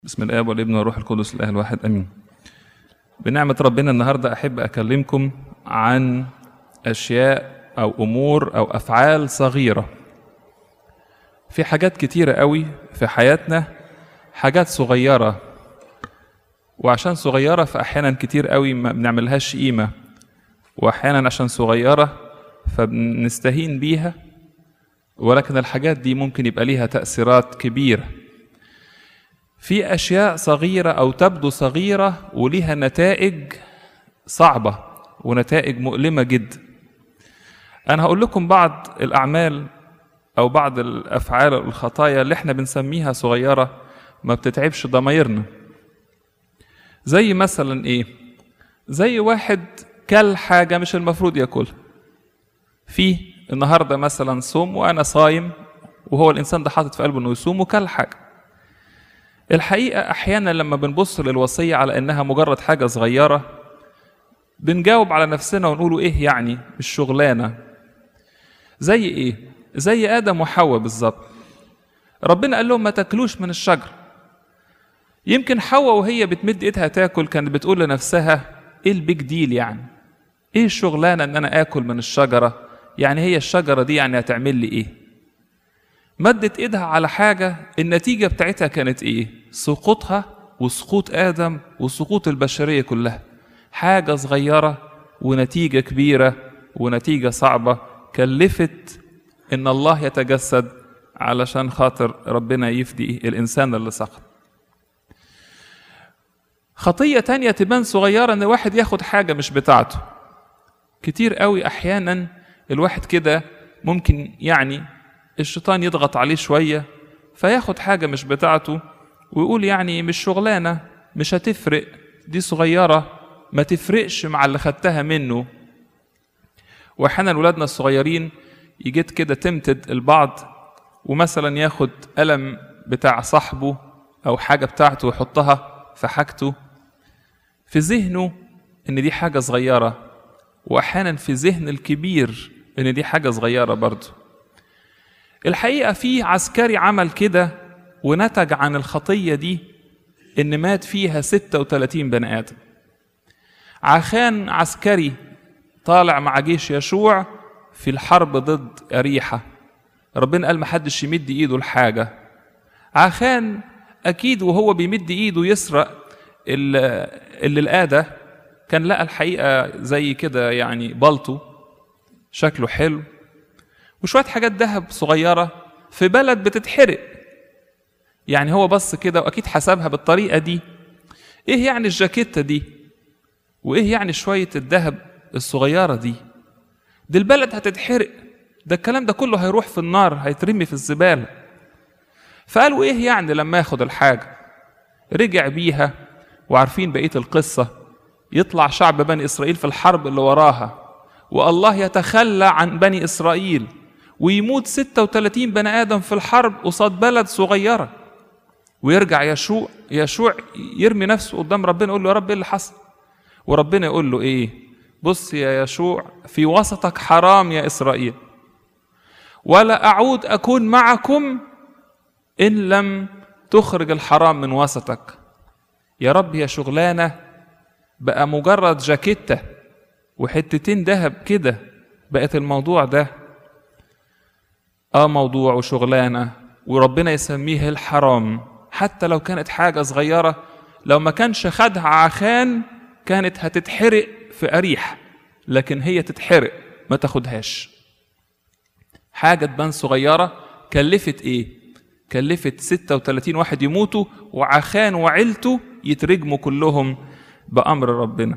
بسم الاب والابن والروح القدس الاله الواحد امين بنعمه ربنا النهارده احب اكلمكم عن اشياء او امور او افعال صغيره في حاجات كتيره قوي في حياتنا حاجات صغيره وعشان صغيره فاحيانا كتير قوي ما بنعملهاش قيمه واحيانا عشان صغيره فبنستهين بيها ولكن الحاجات دي ممكن يبقى ليها تاثيرات كبيره في اشياء صغيره او تبدو صغيره وليها نتائج صعبه ونتائج مؤلمه جدا انا هقول لكم بعض الاعمال او بعض الافعال او الخطايا اللي احنا بنسميها صغيره ما بتتعبش ضمايرنا زي مثلا ايه زي واحد كل حاجه مش المفروض ياكلها في النهارده مثلا صوم وانا صايم وهو الانسان ده حاطط في قلبه انه يصوم وكل حاجه الحقيقة أحيانا لما بنبص للوصية على إنها مجرد حاجة صغيرة بنجاوب على نفسنا ونقوله إيه يعني مش شغلانة زي إيه؟ زي آدم وحواء بالظبط ربنا قال لهم ما تاكلوش من الشجر يمكن حواء وهي بتمد ايدها تاكل كانت بتقول لنفسها ايه البيج ديل يعني ايه الشغلانه ان انا اكل من الشجره يعني هي الشجره دي يعني هتعمل لي ايه مدت ايدها على حاجه النتيجه بتاعتها كانت ايه سقوطها وسقوط ادم وسقوط البشريه كلها حاجه صغيره ونتيجه كبيره ونتيجه صعبه كلفت ان الله يتجسد علشان خاطر ربنا يفدي الانسان اللي سقط خطيه تانية تبان صغيره ان واحد ياخد حاجه مش بتاعته كتير قوي احيانا الواحد كده ممكن يعني الشيطان يضغط عليه شوية فياخد حاجة مش بتاعته ويقول يعني مش شغلانة مش هتفرق دي صغيرة ما تفرقش مع اللي خدتها منه واحيانا ولادنا الصغيرين يجيت كده تمتد البعض ومثلا ياخد قلم بتاع صاحبه او حاجة بتاعته ويحطها في حاجته في ذهنه ان دي حاجة صغيرة واحيانا في ذهن الكبير ان دي حاجة صغيرة برضه الحقيقة في عسكري عمل كده ونتج عن الخطية دي إن مات فيها 36 بني آدم عخان عسكري طالع مع جيش يشوع في الحرب ضد أريحة ربنا قال محدش يمد إيده لحاجة عخان أكيد وهو بيمد إيده يسرق اللي لقاه ده كان لقى الحقيقة زي كده يعني بلطو شكله حلو وشويه حاجات ذهب صغيره في بلد بتتحرق يعني هو بص كده واكيد حسبها بالطريقه دي ايه يعني الجاكيته دي وايه يعني شويه الذهب الصغيره دي دي البلد هتتحرق ده الكلام ده كله هيروح في النار هيترمي في الزباله فقالوا ايه يعني لما ياخد الحاجه رجع بيها وعارفين بقيه القصه يطلع شعب بني اسرائيل في الحرب اللي وراها والله يتخلى عن بني اسرائيل ويموت 36 بني ادم في الحرب قصاد بلد صغيره ويرجع يشوع يشوع يرمي نفسه قدام ربنا يقول له يا رب ايه اللي حصل وربنا يقول له ايه بص يا يشوع في وسطك حرام يا اسرائيل ولا اعود اكون معكم ان لم تخرج الحرام من وسطك يا رب يا شغلانه بقى مجرد جاكيته وحتتين ذهب كده بقت الموضوع ده اه موضوع وشغلانه وربنا يسميه الحرام حتى لو كانت حاجه صغيره لو ما كانش خدها عخان كانت هتتحرق في اريح لكن هي تتحرق ما تاخدهاش حاجه تبان صغيره كلفت ايه كلفت 36 واحد يموتوا وعخان وعيلته يترجموا كلهم بامر ربنا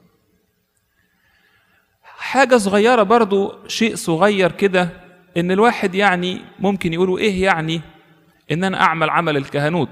حاجة صغيرة برضو شيء صغير كده إن الواحد يعني ممكن يقولوا إيه يعني إن أنا أعمل عمل الكهنوت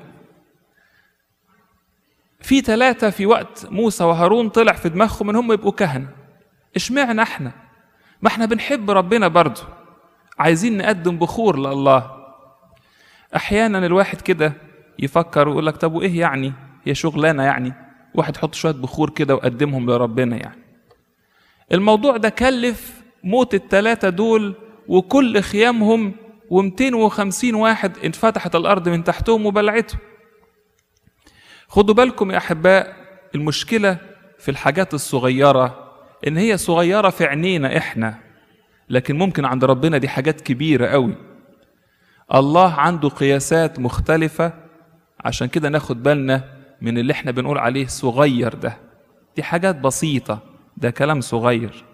في ثلاثة في وقت موسى وهارون طلع في دماغهم إن هم يبقوا كهنة إشمعنى إحنا ما إحنا بنحب ربنا برضو عايزين نقدم بخور لله أحيانا الواحد كده يفكر ويقول لك طب وإيه يعني هي شغلانة يعني واحد يحط شوية بخور كده ويقدمهم لربنا يعني الموضوع ده كلف موت التلاتة دول وكل خيامهم و250 واحد انفتحت الأرض من تحتهم وبلعتهم خدوا بالكم يا احباء المشكله في الحاجات الصغيره ان هي صغيره في عينينا احنا لكن ممكن عند ربنا دي حاجات كبيره قوي الله عنده قياسات مختلفه عشان كده ناخد بالنا من اللي احنا بنقول عليه صغير ده دي حاجات بسيطه ده كلام صغير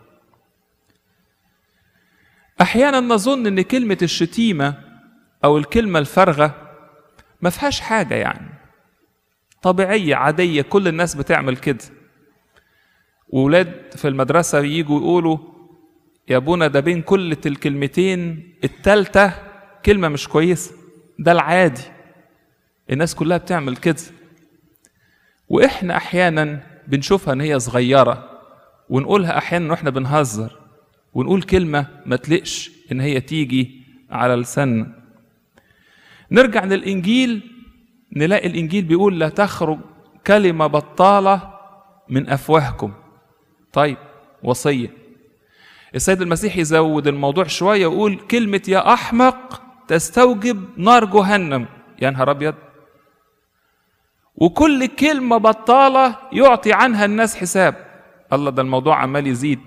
احيانا نظن ان كلمه الشتيمه او الكلمه الفارغه ما فيهاش حاجه يعني طبيعيه عاديه كل الناس بتعمل كده وولاد في المدرسه يجوا يقولوا يا ابونا ده بين كل الكلمتين التالتة كلمة مش كويسة ده العادي الناس كلها بتعمل كده واحنا احيانا بنشوفها ان هي صغيرة ونقولها احيانا واحنا بنهزر ونقول كلمة ما تلقش ان هي تيجي على لساننا نرجع للانجيل نلاقي الانجيل بيقول لا تخرج كلمة بطالة من افواهكم طيب وصية السيد المسيح يزود الموضوع شوية ويقول كلمة يا أحمق تستوجب نار جهنم يا نهار أبيض وكل كلمة بطالة يعطي عنها الناس حساب الله ده الموضوع عمال يزيد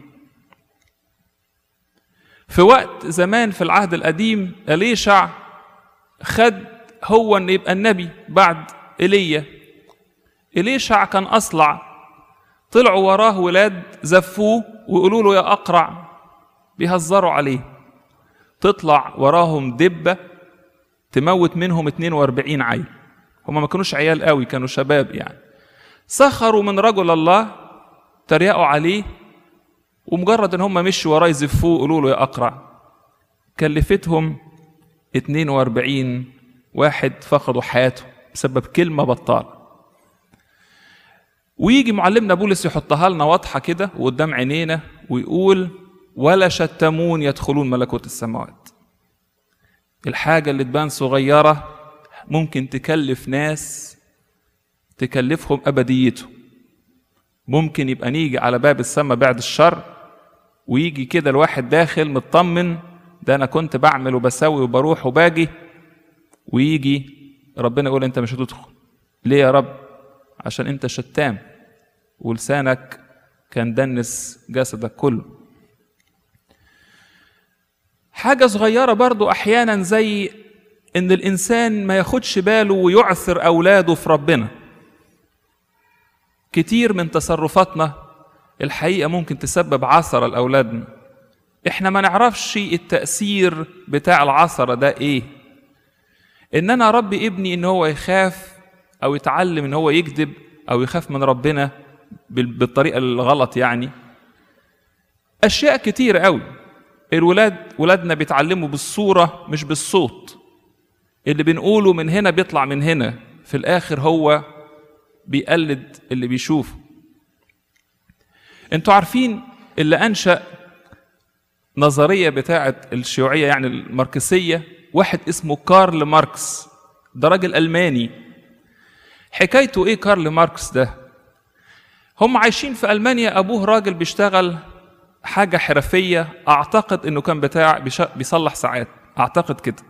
في وقت زمان في العهد القديم أليشع خد هو أن يبقى النبي بعد إيليا إليشع كان أصلع طلعوا وراه ولاد زفوه ويقولوا له يا أقرع بيهزروا عليه تطلع وراهم دبة تموت منهم 42 عيل هما ما كانوش عيال قوي كانوا شباب يعني سخروا من رجل الله تريقوا عليه ومجرد ان هم مشوا وراه يزفوه يقولوا له يا اقرع كلفتهم 42 واحد فقدوا حياته بسبب كلمه بطاله ويجي معلمنا بولس يحطها لنا واضحه كده وقدام عينينا ويقول ولا شتمون يدخلون ملكوت السماوات الحاجة اللي تبان صغيرة ممكن تكلف ناس تكلفهم أبديته ممكن يبقى نيجي على باب السماء بعد الشر ويجي كده الواحد داخل مطمن ده أنا كنت بعمل وبسوي وبروح وباجي ويجي ربنا يقول أنت مش هتدخل ليه يا رب عشان أنت شتام ولسانك كان دنس جسدك كله حاجة صغيرة برضو أحيانا زي إن الإنسان ما ياخدش باله ويعثر أولاده في ربنا كتير من تصرفاتنا الحقيقة ممكن تسبب عثرة لأولادنا إحنا ما نعرفش التأثير بتاع العثرة ده إيه إن أنا أربي ابني إن هو يخاف أو يتعلم إن هو يكذب أو يخاف من ربنا بالطريقة الغلط يعني أشياء كتير قوي الولاد ولادنا بيتعلموا بالصورة مش بالصوت اللي بنقوله من هنا بيطلع من هنا في الآخر هو بيقلد اللي بيشوفه انتوا عارفين اللي أنشأ نظرية بتاعة الشيوعية يعني الماركسية واحد اسمه كارل ماركس ده راجل ألماني حكايته إيه كارل ماركس ده هم عايشين في ألمانيا أبوه راجل بيشتغل حاجة حرفية أعتقد إنه كان بتاع بيصلح ساعات أعتقد كده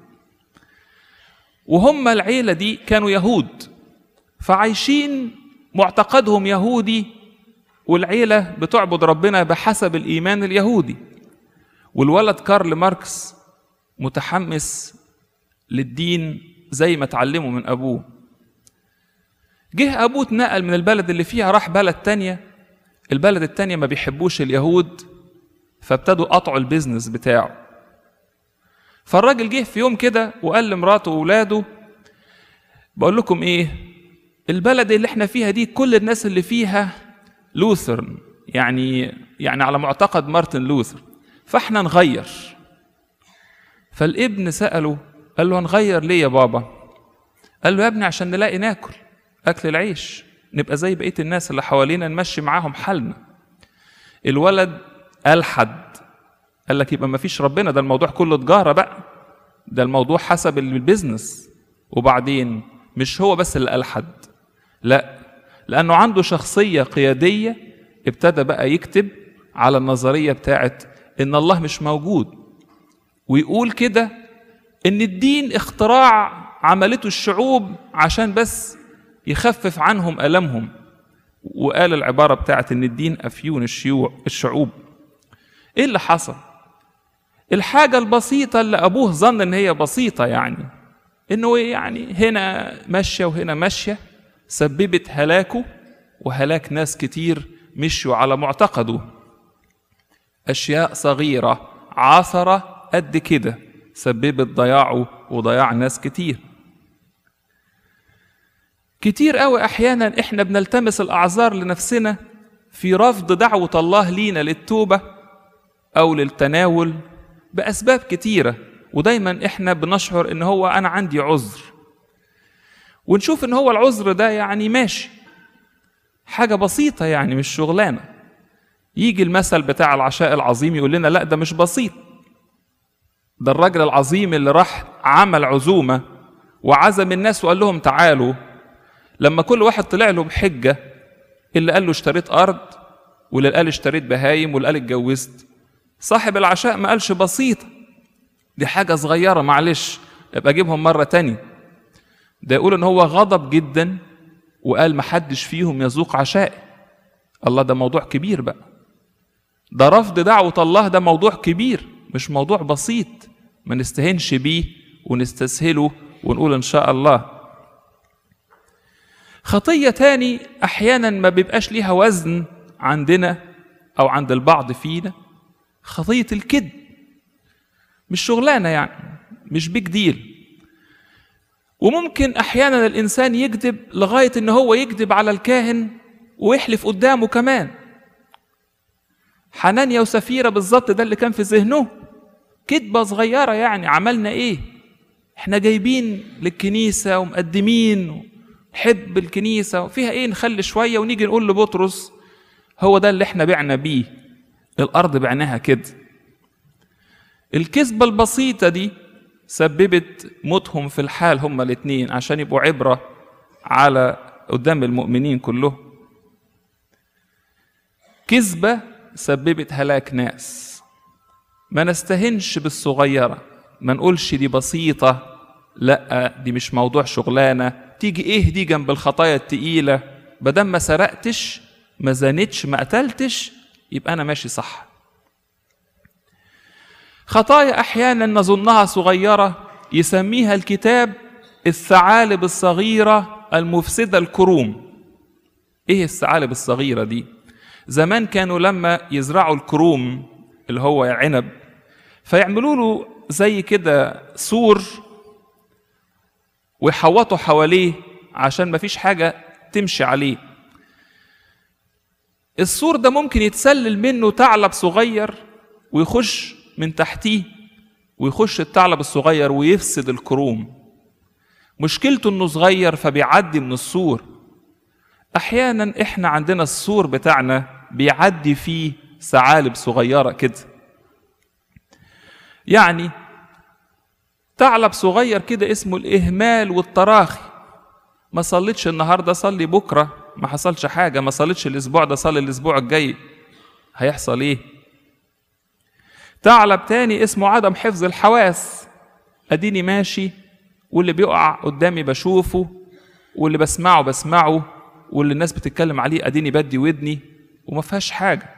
وهم العيلة دي كانوا يهود فعايشين معتقدهم يهودي والعيلة بتعبد ربنا بحسب الإيمان اليهودي والولد كارل ماركس متحمس للدين زي ما اتعلمه من أبوه جه أبوه اتنقل من البلد اللي فيها راح بلد تانية البلد التانية ما بيحبوش اليهود فابتدوا قطعوا البيزنس بتاعه فالراجل جه في يوم كده وقال لمراته وولاده بقول لكم ايه البلد اللي احنا فيها دي كل الناس اللي فيها لوثرن يعني يعني على معتقد مارتن لوثر فاحنا نغير فالابن سأله قال له هنغير ليه يا بابا قال له يا ابني عشان نلاقي ناكل اكل العيش نبقى زي بقيه الناس اللي حوالينا نمشي معاهم حالنا الولد ألحد قال لك يبقى ما فيش ربنا ده الموضوع كله تجارة بقى ده الموضوع حسب البيزنس وبعدين مش هو بس اللي ألحد لا لأنه عنده شخصية قيادية ابتدى بقى يكتب على النظرية بتاعت إن الله مش موجود ويقول كده إن الدين اختراع عملته الشعوب عشان بس يخفف عنهم ألمهم وقال العبارة بتاعت إن الدين أفيون الشيوع الشعوب إيه اللي حصل؟ الحاجة البسيطة اللي أبوه ظن إن هي بسيطة يعني إنه يعني هنا ماشية وهنا ماشية سببت هلاكه وهلاك ناس كتير مشوا على معتقده أشياء صغيرة عثرة قد كده سببت ضياعه وضياع ناس كتير كتير قوي أحيانا إحنا بنلتمس الأعذار لنفسنا في رفض دعوة الله لينا للتوبة أو للتناول بأسباب كتيرة ودايما إحنا بنشعر إن هو أنا عندي عذر ونشوف إن هو العذر ده يعني ماشي حاجة بسيطة يعني مش شغلانة يجي المثل بتاع العشاء العظيم يقول لنا لا ده مش بسيط ده الراجل العظيم اللي راح عمل عزومة وعزم الناس وقال لهم تعالوا لما كل واحد طلع له بحجة اللي قال له اشتريت أرض واللي قال اشتريت بهايم واللي قال اتجوزت صاحب العشاء ما قالش بسيطة دي حاجة صغيرة معلش ابقى اجيبهم مرة تانية ده يقول ان هو غضب جدا وقال محدش فيهم يذوق عشائي الله ده موضوع كبير بقى ده رفض دعوة الله ده موضوع كبير مش موضوع بسيط ما نستهنش بيه ونستسهله ونقول ان شاء الله خطية تاني أحيانا ما بيبقاش ليها وزن عندنا أو عند البعض فينا خطية الكذب مش شغلانة يعني مش بيج ديل وممكن أحيانا الإنسان يكذب لغاية إن هو يكذب على الكاهن ويحلف قدامه كمان حنانيا وسفيرة بالظبط ده اللي كان في ذهنه كذبة صغيرة يعني عملنا إيه احنا جايبين للكنيسة ومقدمين حب الكنيسة وفيها ايه نخلي شوية ونيجي نقول لبطرس هو ده اللي احنا بعنا بيه الأرض بعناها كده الكذبة البسيطة دي سببت موتهم في الحال هما الاتنين عشان يبقوا عبرة على قدام المؤمنين كلهم كذبة سببت هلاك ناس ما نستهنش بالصغيرة ما نقولش دي بسيطة لا دي مش موضوع شغلانة تيجي ايه دي جنب الخطايا التقيلة بدل ما سرقتش ما زنتش ما قتلتش يبقى أنا ماشي صح خطايا أحيانا نظنها صغيرة يسميها الكتاب الثعالب الصغيرة المفسدة الكروم ايه الثعالب الصغيرة دي زمان كانوا لما يزرعوا الكروم اللي هو عنب فيعملوا له زي كده سور ويحوطوا حواليه عشان مفيش حاجة تمشي عليه السور ده ممكن يتسلل منه ثعلب صغير ويخش من تحتيه ويخش الثعلب الصغير ويفسد الكروم مشكلته انه صغير فبيعدي من السور احيانا احنا عندنا السور بتاعنا بيعدي فيه ثعالب صغيره كده يعني ثعلب صغير كده اسمه الإهمال والتراخي ما صليتش النهاردة صلي بكرة ما حصلش حاجة ما صليتش الأسبوع ده صلي الأسبوع الجاي هيحصل إيه ثعلب تاني اسمه عدم حفظ الحواس أديني ماشي واللي بيقع قدامي بشوفه واللي بسمعه بسمعه واللي الناس بتتكلم عليه أديني بدي ودني وما فيهاش حاجة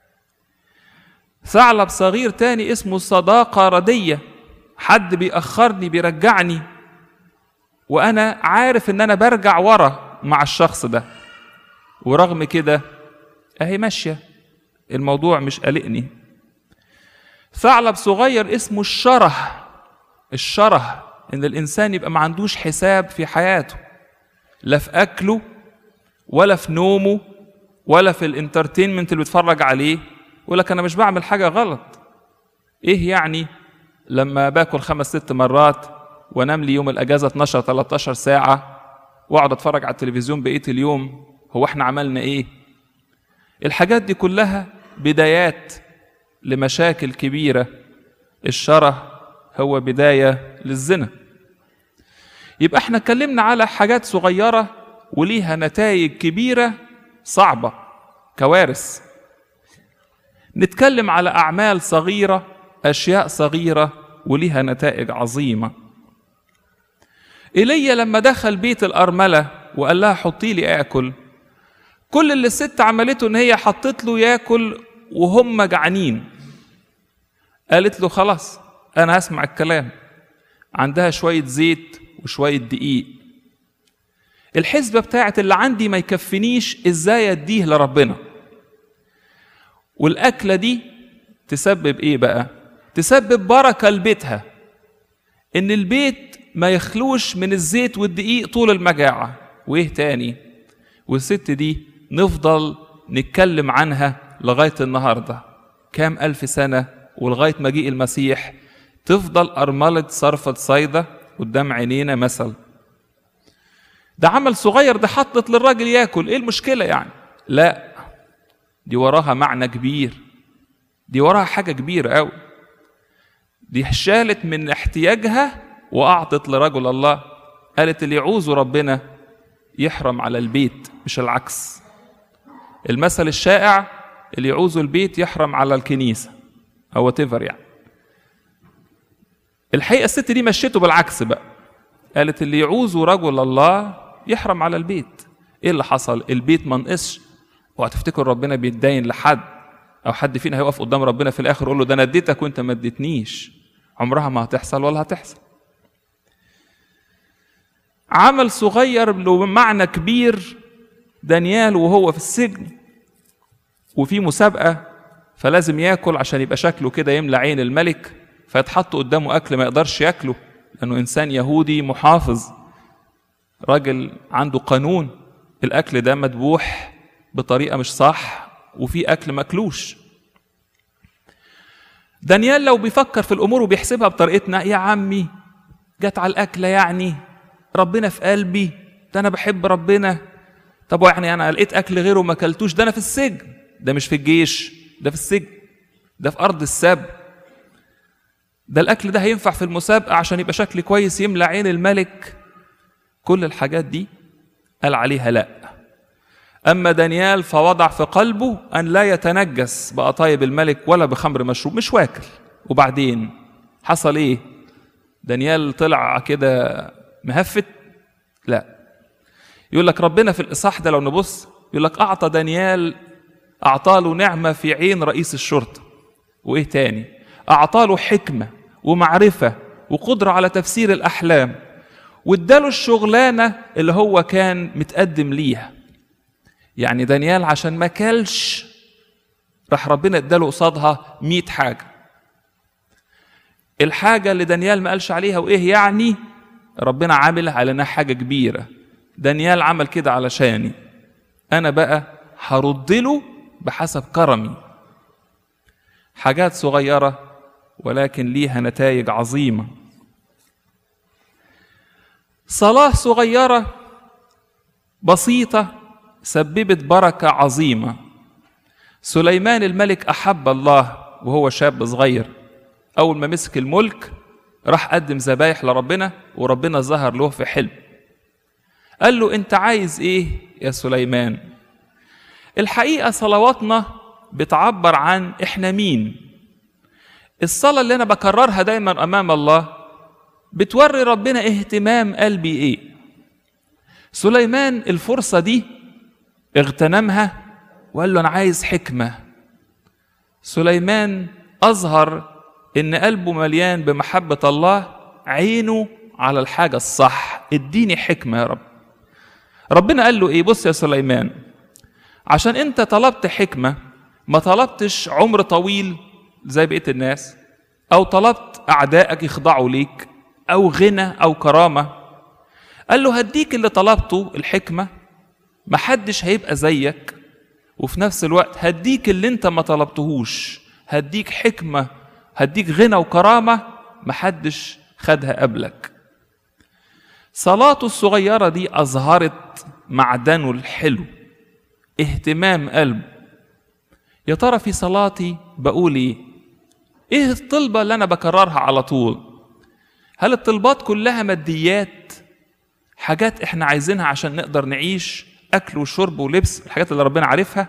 ثعلب صغير تاني اسمه صداقة ردية حد بيأخرني بيرجعني وأنا عارف إن أنا برجع ورا مع الشخص ده ورغم كده أهي ماشية الموضوع مش قلقني ثعلب صغير اسمه الشره الشره إن الإنسان يبقى ما عندوش حساب في حياته لا في أكله ولا في نومه ولا في الانترتينمنت اللي بيتفرج عليه يقول لك أنا مش بعمل حاجة غلط إيه يعني لما باكل خمس ست مرات وانام لي يوم الاجازه 12 13 ساعه واقعد اتفرج على التلفزيون بقيه اليوم هو احنا عملنا ايه الحاجات دي كلها بدايات لمشاكل كبيره الشره هو بدايه للزنا يبقى احنا اتكلمنا على حاجات صغيره وليها نتائج كبيره صعبه كوارث نتكلم على اعمال صغيره اشياء صغيره وليها نتائج عظيمه ايليا لما دخل بيت الارمله وقال لها حطي لي اكل كل اللي الست عملته ان هي حطت له ياكل وهم جعانين قالت له خلاص انا هسمع الكلام عندها شويه زيت وشويه دقيق الحسبه بتاعت اللي عندي ما يكفنيش ازاي اديه لربنا والاكله دي تسبب ايه بقى تسبب بركه لبيتها ان البيت ما يخلوش من الزيت والدقيق طول المجاعه وايه تاني والست دي نفضل نتكلم عنها لغايه النهارده كام الف سنه ولغايه مجيء المسيح تفضل ارمله صرفه صيدا قدام عينينا مثل ده عمل صغير ده حطت للراجل ياكل ايه المشكله يعني لا دي وراها معنى كبير دي وراها حاجه كبيره قوي دي شالت من احتياجها واعطت لرجل الله قالت اللي يعوزه ربنا يحرم على البيت مش العكس المثل الشائع اللي يعوزه البيت يحرم على الكنيسه او تيفر يعني الحقيقه الست دي مشيته بالعكس بقى قالت اللي يعوزه رجل الله يحرم على البيت ايه اللي حصل البيت ما نقصش وهتفتكر ربنا بيتدين لحد او حد فينا هيقف قدام ربنا في الاخر يقول له ده انا اديتك وانت ما اديتنيش عمرها ما هتحصل ولا هتحصل عمل صغير له معنى كبير دانيال وهو في السجن وفي مسابقة فلازم ياكل عشان يبقى شكله كده يملى عين الملك فيتحط قدامه أكل ما يقدرش ياكله لأنه إنسان يهودي محافظ راجل عنده قانون الأكل ده مذبوح بطريقة مش صح وفي أكل ماكلوش دانيال لو بيفكر في الأمور وبيحسبها بطريقتنا يا عمي جت على الأكلة يعني ربنا في قلبي ده أنا بحب ربنا طب يعني أنا لقيت أكل غيره ما أكلتوش ده أنا في السجن ده مش في الجيش ده في السجن ده في أرض السب ده الأكل ده هينفع في المسابقة عشان يبقى شكلي كويس يملى عين الملك كل الحاجات دي قال عليها لأ أما دانيال فوضع في قلبه أن لا يتنجس بقطايب الملك ولا بخمر مشروب مش واكل وبعدين حصل إيه دانيال طلع كده مهفت لا يقول لك ربنا في الإصحاح ده لو نبص يقول لك أعطى دانيال أعطى له نعمة في عين رئيس الشرطة وإيه تاني أعطى له حكمة ومعرفة وقدرة على تفسير الأحلام واداله الشغلانة اللي هو كان متقدم ليها يعني دانيال عشان ما كلش راح ربنا اداله قصادها مئة حاجة الحاجة اللي دانيال ما قالش عليها وإيه يعني ربنا عامل على انها حاجة كبيرة دانيال عمل كده علشاني أنا بقى هرد له بحسب كرمي حاجات صغيرة ولكن ليها نتائج عظيمة صلاة صغيرة بسيطة سببت بركة عظيمة سليمان الملك أحب الله وهو شاب صغير أول ما مسك الملك راح قدم ذبايح لربنا وربنا ظهر له في حلم قال له أنت عايز إيه يا سليمان الحقيقة صلواتنا بتعبر عن إحنا مين الصلاة اللي أنا بكررها دايما أمام الله بتوري ربنا اهتمام قلبي إيه سليمان الفرصة دي اغتنمها وقال له أنا عايز حكمة سليمان أظهر إن قلبه مليان بمحبة الله عينه على الحاجة الصح اديني حكمة يا رب ربنا قال له إيه بص يا سليمان عشان أنت طلبت حكمة ما طلبتش عمر طويل زي بقية الناس أو طلبت أعدائك يخضعوا ليك أو غنى أو كرامة قال له هديك اللي طلبته الحكمة محدش هيبقى زيك وفي نفس الوقت هديك اللي انت ما طلبتهوش هديك حكمة هديك غنى وكرامة محدش خدها قبلك صلاته الصغيرة دي أظهرت معدنه الحلو اهتمام قلبه يا ترى في صلاتي بقول ايه ايه الطلبة اللي انا بكررها على طول هل الطلبات كلها ماديات حاجات احنا عايزينها عشان نقدر نعيش اكل وشرب ولبس الحاجات اللي ربنا عارفها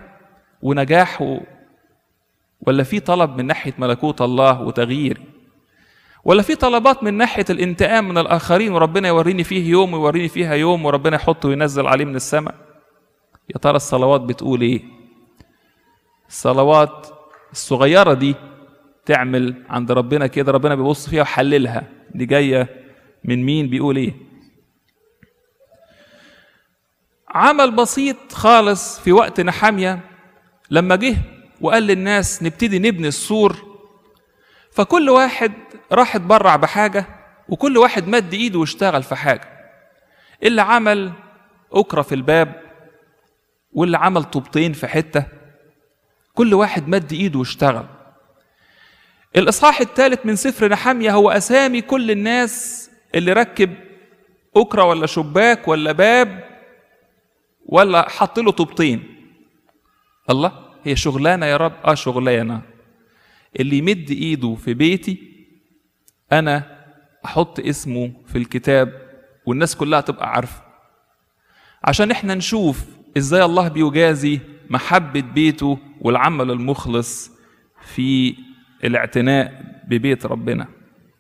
ونجاح و... ولا في طلب من ناحيه ملكوت الله وتغيير ولا في طلبات من ناحية الانتقام من الآخرين وربنا يوريني فيه يوم ويوريني فيها يوم وربنا يحطه وينزل عليه من السماء يا ترى الصلوات بتقول ايه الصلوات الصغيرة دي تعمل عند ربنا كده ربنا بيبص فيها وحللها دي جاية من مين بيقول ايه عمل بسيط خالص في وقت نحامية لما جه وقال للناس نبتدي نبني السور فكل واحد راح اتبرع بحاجة وكل واحد مد ايده واشتغل في حاجة اللي عمل أكرة في الباب واللي عمل طوبتين في حتة كل واحد مد ايده واشتغل الإصحاح الثالث من سفر نحمية هو أسامي كل الناس اللي ركب أكرة ولا شباك ولا باب ولا حط له طوبتين الله هي شغلانة يا رب اه شغلانة اللي يمد ايده في بيتي انا احط اسمه في الكتاب والناس كلها تبقى عارفه عشان احنا نشوف ازاي الله بيجازي محبة بيته والعمل المخلص في الاعتناء ببيت ربنا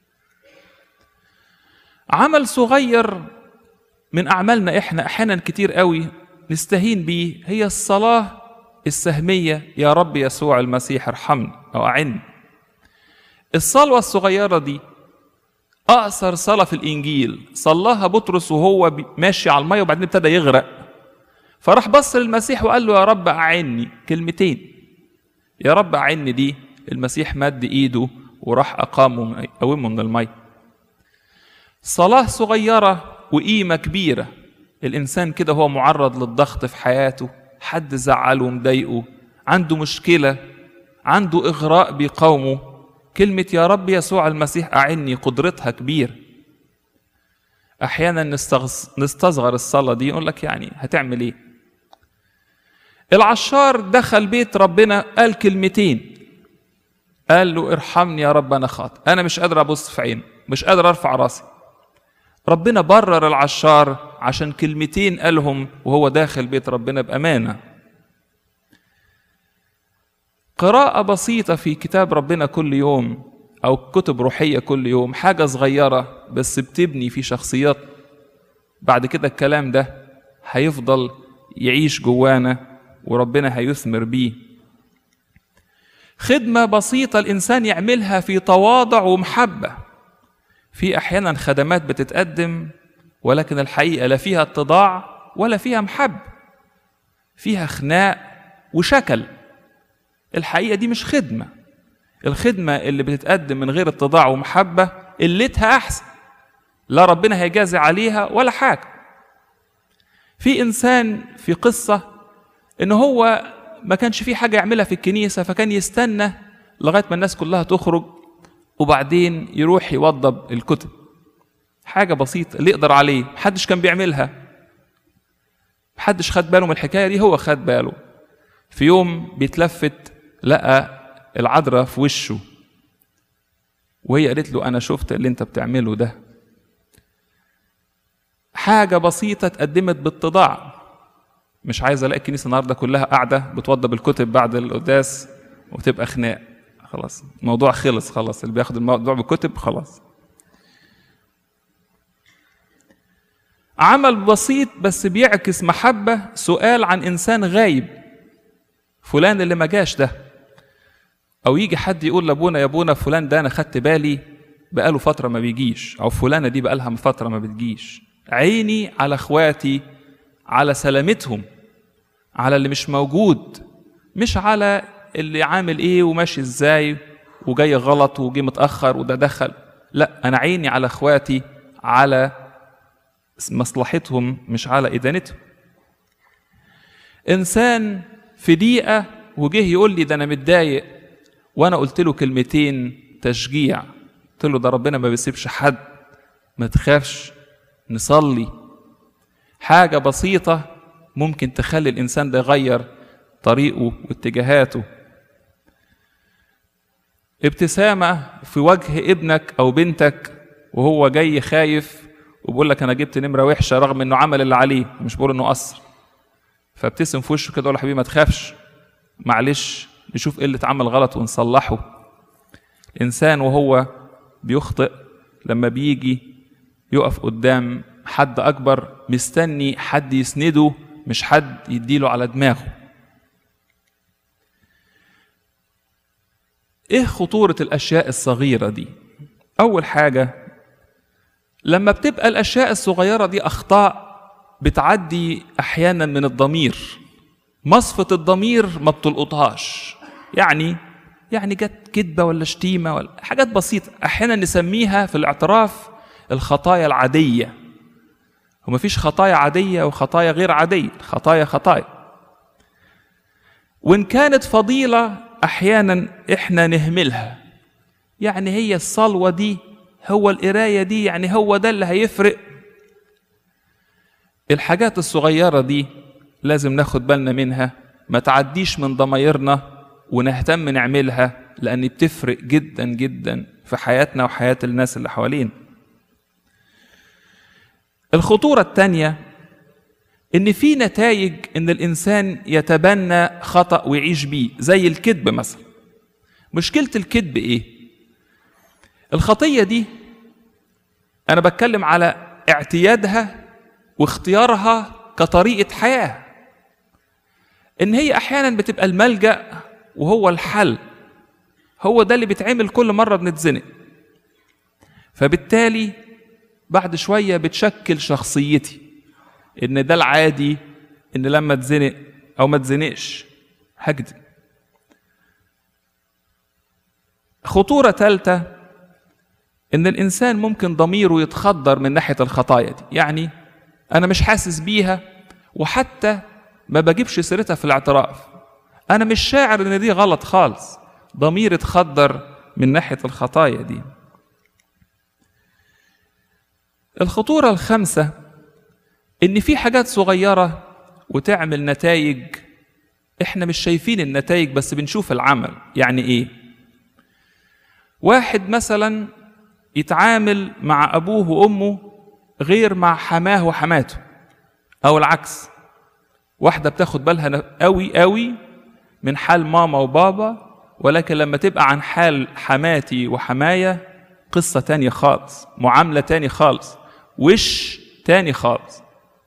عمل صغير من أعمالنا إحنا أحيانا كتير قوي نستهين بيه هي الصلاة السهمية يا رب يسوع المسيح ارحمني أو أعني الصلوة الصغيرة دي أقصر صلاة في الإنجيل صلاها بطرس وهو ماشي على المية وبعدين ابتدى يغرق فراح بص للمسيح وقال له يا رب أعني كلمتين يا رب أعني دي المسيح مد إيده وراح أقامه قومه من المية صلاة صغيرة وقيمة كبيرة الإنسان كده هو معرض للضغط في حياته حد زعله ومضايقه عنده مشكلة عنده إغراء بقومه كلمة يا رب يسوع المسيح أعني قدرتها كبير أحيانا نستصغر الصلاة دي يقول لك يعني هتعمل إيه العشار دخل بيت ربنا قال كلمتين قال له ارحمني يا رب أنا خاطئ أنا مش قادر أبص في عينه مش قادر أرفع راسي ربنا برر العشار عشان كلمتين قالهم وهو داخل بيت ربنا بأمانة قراءة بسيطة في كتاب ربنا كل يوم أو كتب روحية كل يوم حاجة صغيرة بس بتبني في شخصيات بعد كده الكلام ده هيفضل يعيش جوانا وربنا هيثمر بيه خدمة بسيطة الإنسان يعملها في تواضع ومحبة في أحيانا خدمات بتتقدم ولكن الحقيقة لا فيها اتضاع ولا فيها محب فيها خناق وشكل الحقيقة دي مش خدمة الخدمة اللي بتتقدم من غير اتضاع ومحبة قلتها أحسن لا ربنا هيجازي عليها ولا حاجة في إنسان في قصة إن هو ما كانش في حاجة يعملها في الكنيسة فكان يستنى لغاية ما الناس كلها تخرج وبعدين يروح يوضب الكتب حاجة بسيطة اللي يقدر عليه محدش كان بيعملها محدش خد باله من الحكاية دي هو خد باله في يوم بيتلفت لقى العذراء في وشه وهي قالت له أنا شفت اللي أنت بتعمله ده حاجة بسيطة اتقدمت باتضاع مش عايز ألاقي الكنيسة النهاردة كلها قاعدة بتوضب الكتب بعد القداس وتبقى خناق خلاص الموضوع خلص خلاص اللي بياخد الموضوع بالكتب خلاص عمل بسيط بس بيعكس محبة سؤال عن إنسان غايب فلان اللي ما جاش ده أو يجي حد يقول لأبونا يا أبونا فلان ده أنا خدت بالي بقاله فترة ما بيجيش أو فلانة دي بقالها فترة ما بتجيش عيني على إخواتي على سلامتهم على اللي مش موجود مش على اللي عامل ايه وماشي ازاي وجاي غلط وجي متاخر وده دخل لا انا عيني على اخواتي على مصلحتهم مش على ادانتهم انسان في دقيقه وجه يقول لي ده انا متضايق وانا قلت له كلمتين تشجيع قلت له ده ربنا ما بيسيبش حد ما تخافش نصلي حاجه بسيطه ممكن تخلي الانسان ده يغير طريقه واتجاهاته ابتسامة في وجه ابنك أو بنتك وهو جاي خايف وبيقول لك أنا جبت نمرة وحشة رغم إنه عمل اللي عليه مش بقول إنه قصر فابتسم في وشه كده ولا حبيبي ما تخافش معلش نشوف ايه اللي اتعمل غلط ونصلحه الإنسان وهو بيخطئ لما بيجي يقف قدام حد اكبر مستني حد يسنده مش حد يديله على دماغه ايه خطورة الاشياء الصغيرة دي اول حاجة لما بتبقى الاشياء الصغيرة دي اخطاء بتعدي احيانا من الضمير مصفة الضمير ما بتلقطهاش يعني يعني جت كذبة ولا شتيمة ولا حاجات بسيطة احيانا نسميها في الاعتراف الخطايا العادية ومفيش خطايا عادية وخطايا غير عادية خطايا خطايا وإن كانت فضيلة أحيانا إحنا نهملها يعني هي الصلوة دي هو القراية دي يعني هو ده اللي هيفرق الحاجات الصغيرة دي لازم ناخد بالنا منها ما تعديش من ضمايرنا ونهتم نعملها لأن بتفرق جدا جدا في حياتنا وحياة الناس اللي حوالينا الخطورة الثانية إن في نتائج إن الإنسان يتبنى خطأ ويعيش بيه زي الكذب مثلا مشكلة الكذب إيه؟ الخطية دي أنا بتكلم على اعتيادها واختيارها كطريقة حياة إن هي أحيانا بتبقى الملجأ وهو الحل هو ده اللي بيتعمل كل مرة بنتزنق فبالتالي بعد شويه بتشكل شخصيتي ان ده العادي ان لما اتزنق او ما اتزنقش هكذب خطوره ثالثه ان الانسان ممكن ضميره يتخدر من ناحيه الخطايا دي يعني انا مش حاسس بيها وحتى ما بجيبش سيرتها في الاعتراف انا مش شاعر ان دي غلط خالص ضميري اتخدر من ناحيه الخطايا دي الخطورة الخامسة إن في حاجات صغيرة وتعمل نتائج إحنا مش شايفين النتائج بس بنشوف العمل يعني إيه؟ واحد مثلا يتعامل مع أبوه وأمه غير مع حماه وحماته أو العكس واحدة بتاخد بالها قوي قوي من حال ماما وبابا ولكن لما تبقى عن حال حماتي وحماية قصة تانية خالص معاملة تانية خالص وش تاني خالص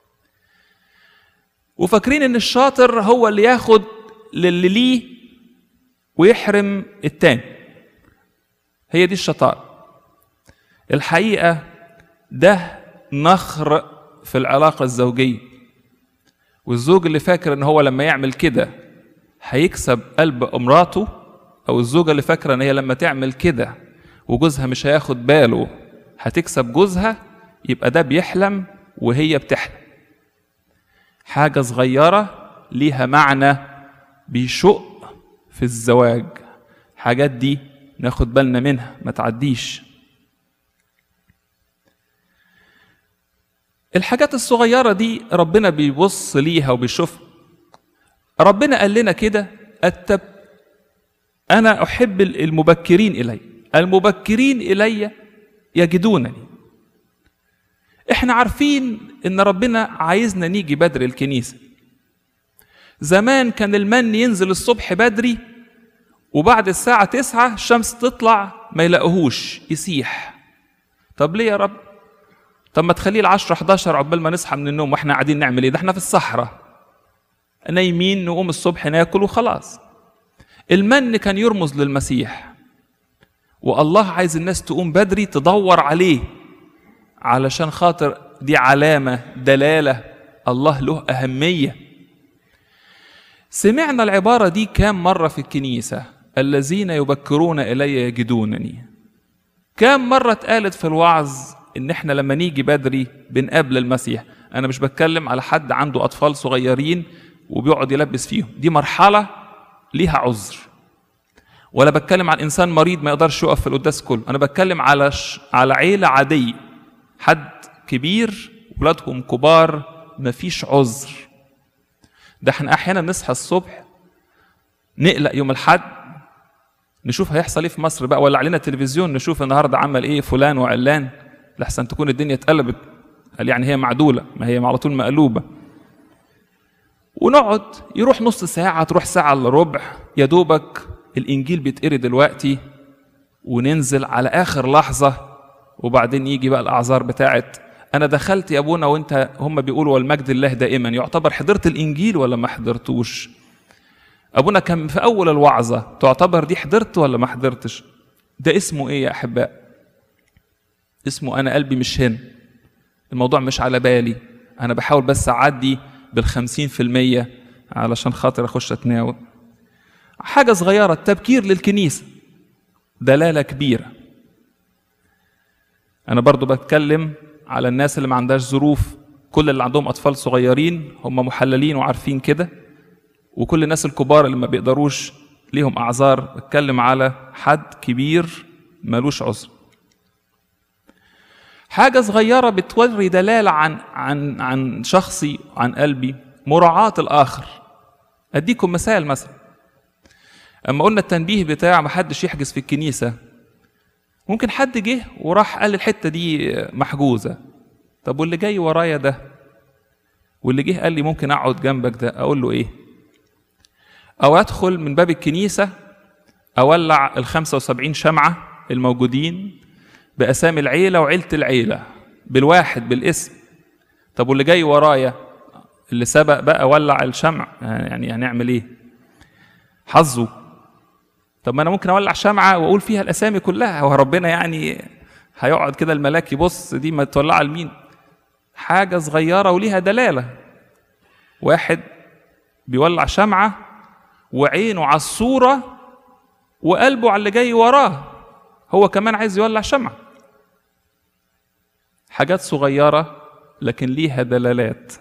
وفاكرين ان الشاطر هو اللي ياخد للي ليه ويحرم التاني هي دي الشطارة الحقيقة ده نخر في العلاقة الزوجية والزوج اللي فاكر ان هو لما يعمل كده هيكسب قلب مراته او الزوجة اللي فاكرة ان هي لما تعمل كده وجوزها مش هياخد باله هتكسب جوزها يبقى ده بيحلم وهي بتحلم حاجة صغيرة ليها معنى بيشق في الزواج حاجات دي ناخد بالنا منها ما تعديش الحاجات الصغيرة دي ربنا بيبص ليها وبيشوفها ربنا قال لنا كده التب أنا أحب المبكرين إلي المبكرين إلي يجدونني احنا عارفين ان ربنا عايزنا نيجي بدري الكنيسة زمان كان المن ينزل الصبح بدري وبعد الساعة تسعة الشمس تطلع ما يلاقوهوش يسيح طب ليه يا رب طب ما تخليه العشرة 11 عقبال ما نصحى من النوم واحنا قاعدين نعمل ايه ده احنا في الصحراء نايمين نقوم الصبح ناكل وخلاص المن كان يرمز للمسيح والله عايز الناس تقوم بدري تدور عليه علشان خاطر دي علامة دلالة الله له أهمية سمعنا العبارة دي كام مرة في الكنيسة الذين يبكرون إلي يجدونني كام مرة اتقالت في الوعظ إن إحنا لما نيجي بدري بنقابل المسيح أنا مش بتكلم على حد عنده أطفال صغيرين وبيقعد يلبس فيهم دي مرحلة ليها عذر ولا بتكلم عن إنسان مريض ما يقدرش يقف في القداس كله أنا بتكلم على ش... على عيلة عادية حد كبير ولادهم كبار مفيش عذر ده احنا احيانا نصحى الصبح نقلق يوم الحد نشوف هيحصل ايه في مصر بقى ولا علينا تلفزيون نشوف النهارده عمل ايه فلان وعلان لحسن تكون الدنيا اتقلبت قال يعني هي معدوله ما هي على طول مقلوبه ونقعد يروح نص ساعه تروح ساعه الا ربع يا دوبك الانجيل بيتقري دلوقتي وننزل على اخر لحظه وبعدين يجي بقى الاعذار بتاعت انا دخلت يا ابونا وانت هم بيقولوا والمجد الله دائما يعتبر حضرت الانجيل ولا ما حضرتوش ابونا كان في اول الوعظه تعتبر دي حضرت ولا ما حضرتش ده اسمه ايه يا احباء اسمه انا قلبي مش هنا الموضوع مش على بالي انا بحاول بس اعدي بالخمسين في المية علشان خاطر اخش اتناول حاجة صغيرة التبكير للكنيسة دلالة كبيرة أنا برضو بتكلم على الناس اللي ما عندهاش ظروف كل اللي عندهم أطفال صغيرين هم محللين وعارفين كده وكل الناس الكبار اللي ما بيقدروش ليهم أعذار بتكلم على حد كبير ملوش عذر حاجة صغيرة بتوري دلالة عن عن عن شخصي عن قلبي مراعاة الآخر أديكم مثال مثلا أما قلنا التنبيه بتاع محدش يحجز في الكنيسة ممكن حد جه وراح قال الحتة دي محجوزة طب واللي جاي ورايا ده واللي جه قال لي ممكن أقعد جنبك ده أقول له إيه أو أدخل من باب الكنيسة أولع ال 75 شمعة الموجودين بأسامي العيلة وعيلة العيلة بالواحد بالاسم طب واللي جاي ورايا اللي سبق بقى ولع الشمع يعني هنعمل ايه حظه طب ما انا ممكن اولع شمعة واقول فيها الاسامي كلها هو ربنا يعني هيقعد كده الملاك يبص دي ما تولعها لمين حاجة صغيرة وليها دلالة واحد بيولع شمعة وعينه على الصورة وقلبه على اللي جاي وراه هو كمان عايز يولع شمعة حاجات صغيرة لكن ليها دلالات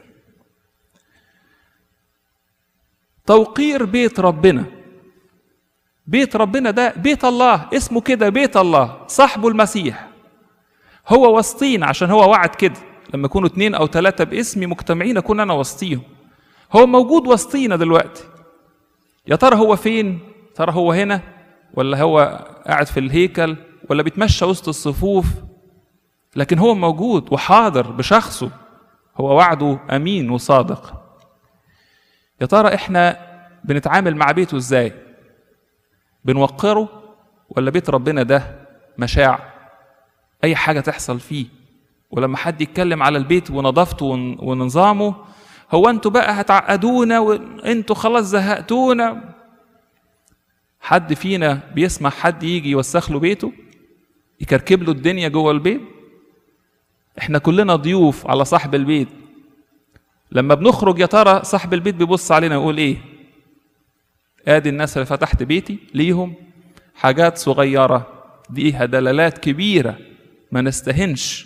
توقير بيت ربنا بيت ربنا ده بيت الله اسمه كده بيت الله صاحبه المسيح هو وسطينا عشان هو وعد كده لما يكونوا اتنين او ثلاثة باسمي مجتمعين اكون انا وسطيهم هو موجود وسطينا دلوقتي يا ترى هو فين ترى هو هنا ولا هو قاعد في الهيكل ولا بيتمشى وسط الصفوف لكن هو موجود وحاضر بشخصه هو وعده امين وصادق يا ترى احنا بنتعامل مع بيته ازاي بنوقره ولا بيت ربنا ده مشاع اي حاجه تحصل فيه ولما حد يتكلم على البيت ونظافته ونظامه هو انتوا بقى هتعقدونا وانتوا خلاص زهقتونا حد فينا بيسمع حد يجي يوسخ له بيته يكركب له الدنيا جوه البيت احنا كلنا ضيوف على صاحب البيت لما بنخرج يا ترى صاحب البيت بيبص علينا يقول ايه ادي الناس اللي فتحت بيتي ليهم حاجات صغيره ليها دلالات كبيره ما نستهنش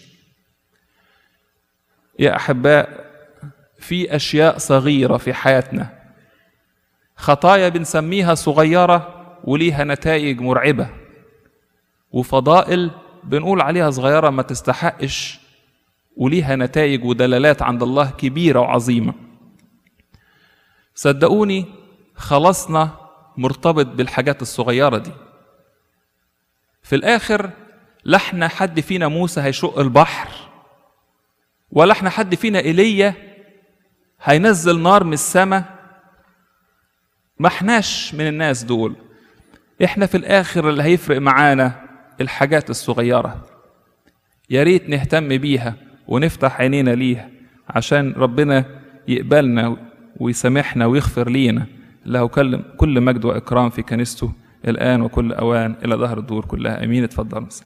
يا احباء في اشياء صغيره في حياتنا خطايا بنسميها صغيره وليها نتائج مرعبه وفضائل بنقول عليها صغيره ما تستحقش وليها نتائج ودلالات عند الله كبيره وعظيمه صدقوني خلصنا مرتبط بالحاجات الصغيره دي في الاخر لا احنا حد فينا موسى هيشق البحر ولا احنا حد فينا ايليا هينزل نار من السماء ما احناش من الناس دول احنا في الاخر اللي هيفرق معانا الحاجات الصغيره يا ريت نهتم بيها ونفتح عينينا ليها عشان ربنا يقبلنا ويسامحنا ويغفر لينا له كل مجد واكرام في كنيسته الان وكل اوان الى ظهر الدور كلها امين اتفضل